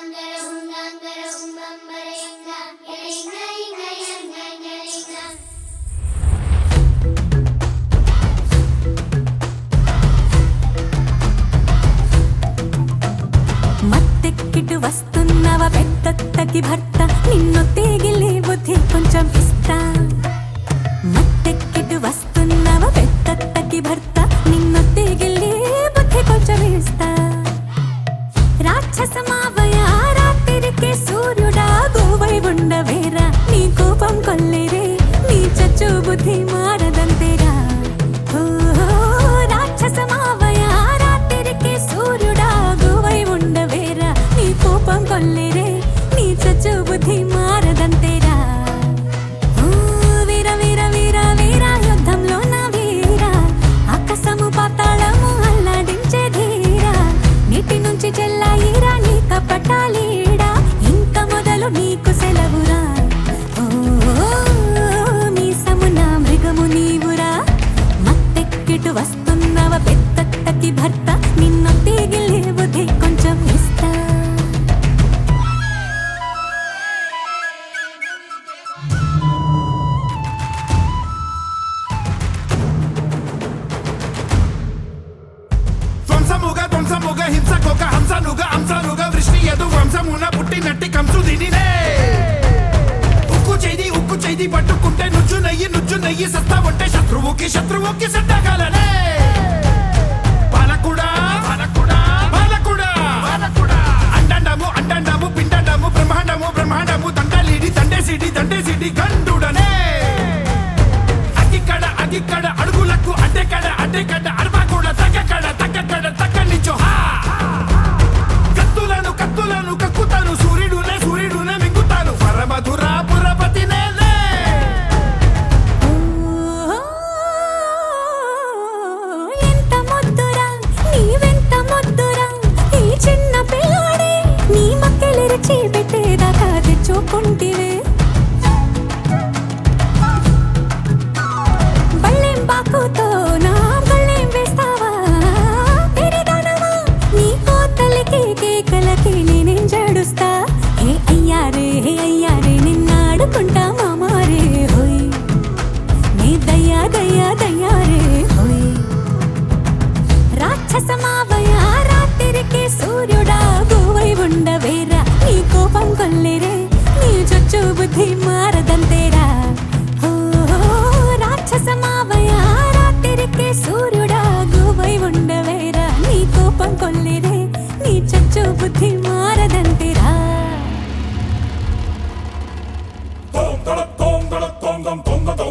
ఉంగాంగర ఉంగాంగర ఉంగంబర ఇంగ ఇంగ ఇంగ ఇంగ ఇంగ ఇంగ మత్తెక్కిటు వస్తున్నవ పెద్దత్తకి భర్త నిన్ను తేగిలే బుద్ధి కొంచెం ఇస్తా మత్తెక్కిటు వస్తున్నవ పెద్దత్తకి భర్త నిన్ను తేగిలే బుద్ధి కొంచెం ఇస్తా రాక్షస మావయ రాత్రికి సూర్యుడా గోవై ఉండవేరా నీ కోపం కొల్లేరే నీ చచ్చు బుద్ధి మారదంతేరా ఓ రాక్షస మావయ రాత్రికి సూర్యుడా గోవై ఉండవేరా నీ కోపం కొల్లేరే నీ చచ్చు బుద్ధి మారదంతేరా ఓ వీర వీర వీర వీర యుద్ధంలో నా వీర ఆకాశము పాతాళము అల్లాడించే ధీర నీటి నుంచి చెల్లాయిరా నీ కపటాలీడా ఇంక మొదలు నీకు సెలవురా ఓ మీ సమున మృగము నీవురా మత్తెక్కిటు వస్తున్నవ పెద్దత్తకి భర్త నిన్ను తీగిలే బుద్ధి కొంచెం ఇస్తా ధ్వంసముగా ధ్వంసముగా హింసకొక హంసనుగా హంసనుగా వృష్టి ఎదు వంశమున పుట్టినట్టి కంసు దినినే ఉక్కు చేది ఉక్కు చేది పట్టుకుంటే నుజ్జు నెయ్యి నుజ్జు నెయ్యి సత్తా ఉంటే శత్రువుకి శత్రువుకి సట్టగలనే పాలకుడా పాలకుడా పాలకుడా పాలకుడా అండండము అండండము పిండండము బ్రహ్మాండము బ్రహ్మాండము దండలిడి దండేసిడి దండేసిడి గండుడనే అగిక్కడ అగిక్కడ అడుగులకు అడ్డెక్కడ అడ్డెక్కడ అడమా కూడా తగ్గక్కడ తగ్గక్కడ తగ్గనిచ్చో హా కత్తులను కత్తులను కక్కుతాను సూర్యుడునే సూర్యుడునే మింగుతాను పరమధుర పురపతి నేలే ఎంత ముద్దురా నీవెంత ముద్దురా ఈ చిన్న పిల్లాడే నీ మక్కెలిరిచి పెట్టేదాకా తెచ్చుకుంటివే బళ్ళెం బాకుతో నా బళ్ళెం వేస్తావా తెరిదనమా నీ కోతలకి కేకలకి నేనేం జడుస్తా హే అయ్యారే హే అయ్యారే నిన్నాడుకుంటా మామారే హోయ్ నీ దయ్యా దయ్యా దయ్యా రే హోయ్ రాక్షస మావయ రాత్రికి సూర్యుడా గోవై ఉండవేరా నీ కోపం కొల్లేరే నీ చొచ్చు బుద్ధి మారదంతేరా ఓ రాక్షస మావయ రాత్రికి సూర్యుడా గోవై ఉండవేరా నీ కోపం కొల్లేరే నీ చొచ్చు బుద్ధి మారదంతేరా Tom, da, tom, da, tom, dam, tom, da,